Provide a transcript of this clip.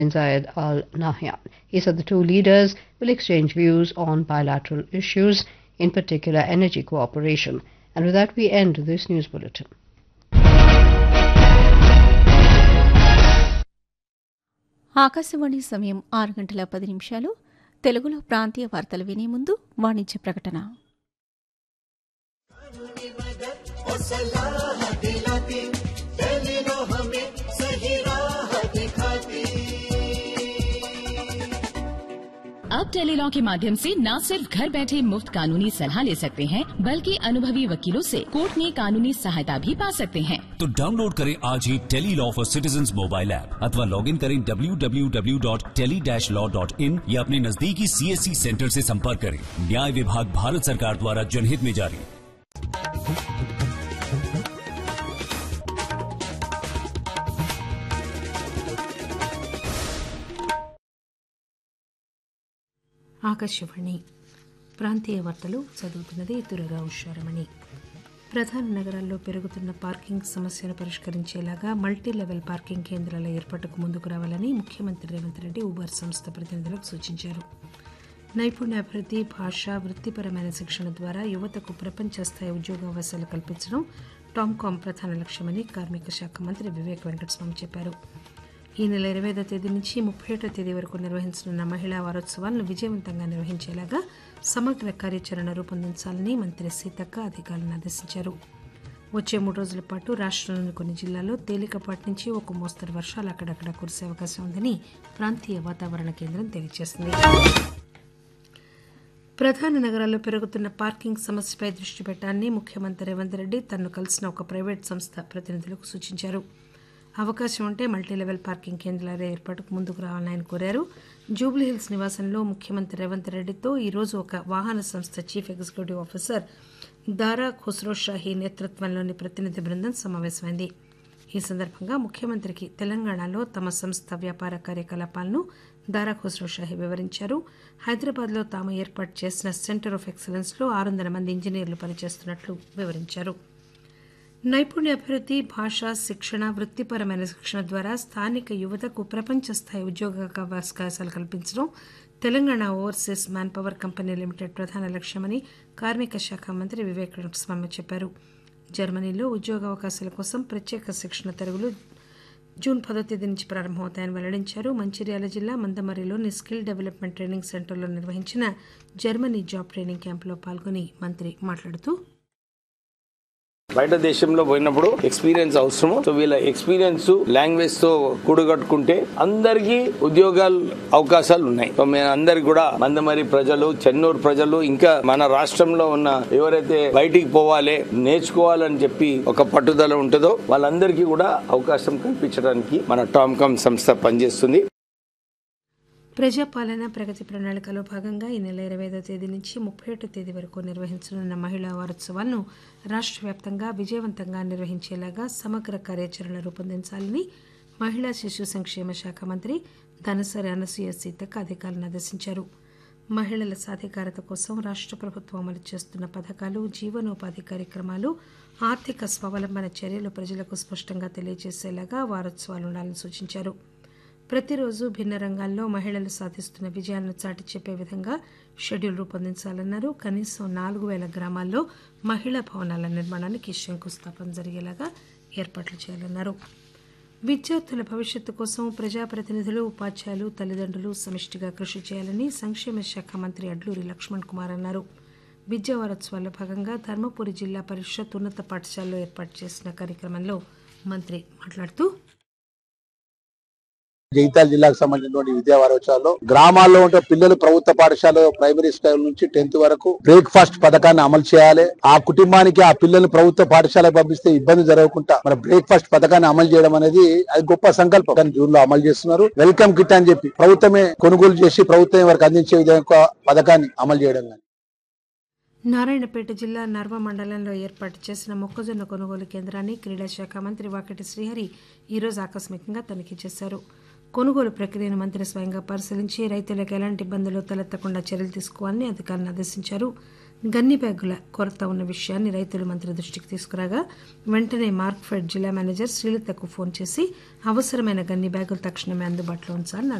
Zayed Al Nahyan. He said the two leaders will exchange views on bilateral issues, in particular energy cooperation. And with that, we end this news bulletin. Akashvani సమయం ఆరు గంటల పది నిమిషాలు తెలుగులో ప్రాంతీయ వార్తలు వినే ముందు వాణిజ్య ప్రకటన अब टेलीलॉ के माध्यम से न सिर्फ घर बैठे मुफ्त कानूनी सलाह ले सकते हैं बल्कि अनुभवी वकीलों से कोर्ट में कानूनी सहायता भी पा सकते हैं तो डाउनलोड करें आज ही tele law for citizen mobile app अथवा लॉग इन करें www.tele-law.in या अपने नजदीकी सीएससी सेंटर से संपर्क करें न्याय विभाग भारत सरकार द्वारा जनहित में जारी ఆకాశవాణి ప్రాంతీయ వార్తలు చదువుతున్నది దురగా ఉషారమణి ప్రధాన నగరాల్లో పెరుగుతున్న పార్కింగ్ సమస్యను పరిష్కరించేలాగా మల్టీ లెవెల్ పార్కింగ్ కేంద్రాల ఏర్పాటుకు ముందుకు రావాలని ముఖ్యమంత్రి రేవంత్ రెడ్డి ఉబర్ సంస్థ ప్రతినిధులకు సూచించారు నైపుణ్యాభివృద్ధి భాష వృత్తిపరమైన శిక్షణ ద్వారా యువతకు ప్రపంచ స్థాయి ఉద్యోగావకాశాలు కల్పించడం టామ్కామ్ ప్రధాన లక్ష్యమని కార్మిక శాఖ మంత్రి వివేక్ వెంకటస్వామి చెప్పారు ఈ నెల ఇరవై ఐదో తేదీ నుంచి ముప్పై ఏడో తేదీ వరకు నిర్వహించనున్న మహిళా వారోత్సవాలను విజయవంతంగా నిర్వహించేలాగా సమగ్ర కార్యాచరణ రూపొందించాలని మంత్రి సీతక్క అధికారులను ఆదేశించారు వచ్చే మూడు రోజుల పాటు రాష్ట్రంలోని కొన్ని జిల్లాల్లో తేలికపాటి నుంచి ఒక మోస్తరు వర్షాలు అక్కడక్కడ కురిసే అవకాశం ఉందని ప్రాంతీయ వాతావరణ కేంద్రం తెలియజేసింది ప్రధాన నగరాల్లో పెరుగుతున్న పార్కింగ్ సమస్యపై దృష్టి పెట్టాలని ముఖ్యమంత్రి రేవంత్ రెడ్డి తనను కలిసిన ఒక ప్రైవేట్ సంస్థ ప్రతినిధులకు సూచించారు అవకాశం ఉంటే మల్టీ లెవెల్ పార్కింగ్ కేంద్రాల ఏర్పాటుకు ముందుకు రావాలని ఆయన కోరారు జూబ్లీహిల్స్ నివాసంలో ముఖ్యమంత్రి రేవంత్ రెడ్డితో ఈరోజు ఒక వాహన సంస్థ చీఫ్ ఎగ్జిక్యూటివ్ ఆఫీసర్ దారా ఖుస్రో షాహీ నేతృత్వంలోని ప్రతినిధి బృందం సమావేశమైంది ఈ సందర్భంగా ముఖ్యమంత్రికి తెలంగాణలో తమ సంస్థ వ్యాపార కార్యకలాపాలను దారా ఖుస్రో షాహీ వివరించారు హైదరాబాద్లో తాము ఏర్పాటు చేసిన సెంటర్ ఆఫ్ ఎక్సలెన్స్లో ఆరు వందల మంది ఇంజనీర్లు పనిచేస్తున్నట్లు వివరించారు నైపుణ్యాభివృద్ధి భాష శిక్షణ వృత్తిపరమైన శిక్షణ ద్వారా స్థానిక యువతకు ప్రపంచ స్థాయి ఉద్యోగ అవకాశాలు కల్పించడం Telangana overseas manpower company limited ప్రధాన లక్ష్యమని కార్మిక శాఖ మంత్రి వివేక్ స్వామి చెప్పారు జర్మనీలో ఉద్యోగ అవకాశాల కోసం ప్రత్యేక శిక్షణ తరగతులు జూన్ పదో తేదీ నుంచి ప్రారంభమవుతాయని వెల్లడించారు మంచిర్యాల జిల్లా మందమరిలోని స్కిల్ డెవలప్మెంట్ ట్రైనింగ్ సెంటర్లో నిర్వహించిన జర్మనీ జాబ్ ట్రైనింగ్ క్యాంపులో పాల్గొని మంత్రి మాట్లాడుతూ బయట దేశంలో పోయినప్పుడు ఎక్స్పీరియన్స్ అవసరము సో వీళ్ళ ఎక్స్పీరియన్స్ లాంగ్వేజ్ తో కూడగట్టుకుంటే అందరికీ ఉద్యోగాలు అవకాశాలు ఉన్నాయి సో మేము అందరికి కూడా మందమరి ప్రజలు చెన్నూరు ప్రజలు ఇంకా మన రాష్ట్రంలో ఉన్న ఎవరైతే బయటికి పోవాలి నేర్చుకోవాలని చెప్పి ఒక పట్టుదల ఉంటుందో వాళ్ళందరికీ కూడా అవకాశం కల్పించడానికి మన టామ్కామ్ సంస్థ పనిచేస్తుంది ప్రజాపాలన ప్రగతి ప్రణాళికలో భాగంగా ఈ నెల ఇరవై ఐదో తేదీ నుంచి ముప్పై ఒకటో తేదీ వరకు నిర్వహించనున్న మహిళా వారోత్సవాలను రాష్ట్ర వ్యాప్తంగా విజయవంతంగా నిర్వహించేలాగా సమగ్ర కార్యాచరణ రూపొందించాలని మహిళా శిశు సంక్షేమ శాఖ మంత్రి ధనసరి అనసూయ సీతక్క అధికారులను ఆదేశించారు మహిళల సాధికారత కోసం రాష్ట్ర ప్రభుత్వం అమలు చేస్తున్న పథకాలు జీవనోపాధి కార్యక్రమాలు ఆర్థిక స్వావలంబన చర్యలు ప్రజలకు స్పష్టంగా తెలియజేసేలాగా వారోత్సవాలు ఉండాలని సూచించారు ప్రతిరోజు భిన్న రంగాల్లో మహిళలు సాధిస్తున్న విజయాలను చాటి చెప్పే విధంగా షెడ్యూల్ రూపొందించాలన్నారు కనీసం నాలుగు వేల గ్రామాల్లో మహిళా భవనాల నిర్మాణానికి శంకుస్థాపన జరిగేలాగా ఏర్పాట్లు చేయాలన్నారు విద్యార్థుల భవిష్యత్తు కోసం ప్రజాప్రతినిధులు ఉపాధ్యాయులు తల్లిదండ్రులు సమిష్టిగా కృషి చేయాలని సంక్షేమ శాఖ మంత్రి అడ్లూరి లక్ష్మణ్ కుమార్ అన్నారు విద్యా వారోత్సవాల్లో భాగంగా ధర్మపురి జిల్లా పరిషత్ ఉన్నత పాఠశాలలో ఏర్పాటు చేసిన కార్యక్రమంలో మంత్రి మాట్లాడుతూ జగిత్యాల జిల్లాకు సంబంధించినటువంటి విద్యా వారోత్సవాల్లో గ్రామాల్లో ఉంటే పిల్లలు ప్రభుత్వ పాఠశాల ప్రైమరీ స్కూల్ నుంచి టెన్త్ వరకు బ్రేక్ఫాస్ట్ పథకాన్ని అమలు చేయాలి ఆ కుటుంబానికి ఆ పిల్లల్ని ప్రభుత్వ పాఠశాలకు పంపిస్తే ఇబ్బంది జరగకుండా మన బ్రేక్ఫాస్ట్ పథకాన్ని అమలు చేయడం అనేది అది గొప్ప సంకల్పం కానీ జూన్ లో అమలు చేస్తున్నారు వెల్కమ్ కిట్ అని చెప్పి ప్రభుత్వమే కొనుగోలు చేసి ప్రభుత్వం వరకు అందించే విధంగా పథకాన్ని అమలు చేయడం కానీ నారాయణపేట జిల్లా నర్వ మండలంలో ఏర్పాటు చేసిన మొక్కజొన్న కొనుగోలు కేంద్రాన్ని క్రీడా శాఖ మంత్రి వాకటి శ్రీహరి ఈరోజు ఆకస్మికంగా తనిఖీ చేశారు కొనుగోలు ప్రక్రియను మంత్రి స్వయంగా పరిశీలించి రైతులకు ఎలాంటి ఇబ్బందులు తలెత్తకుండా చర్యలు తీసుకోవాలని అధికారులను ఆదేశించారు గన్ని బ్యాగుల కొరత ఉన్న విషయాన్ని రైతులు మంత్రి దృష్టికి తీసుకురాగా వెంటనే మార్క్ఫెడ్ జిల్లా మేనేజర్ శ్రీలతకు ఫోన్ చేసి అవసరమైన గన్ని బ్యాగులు తక్షణమే అందుబాటులో ఉంచాలని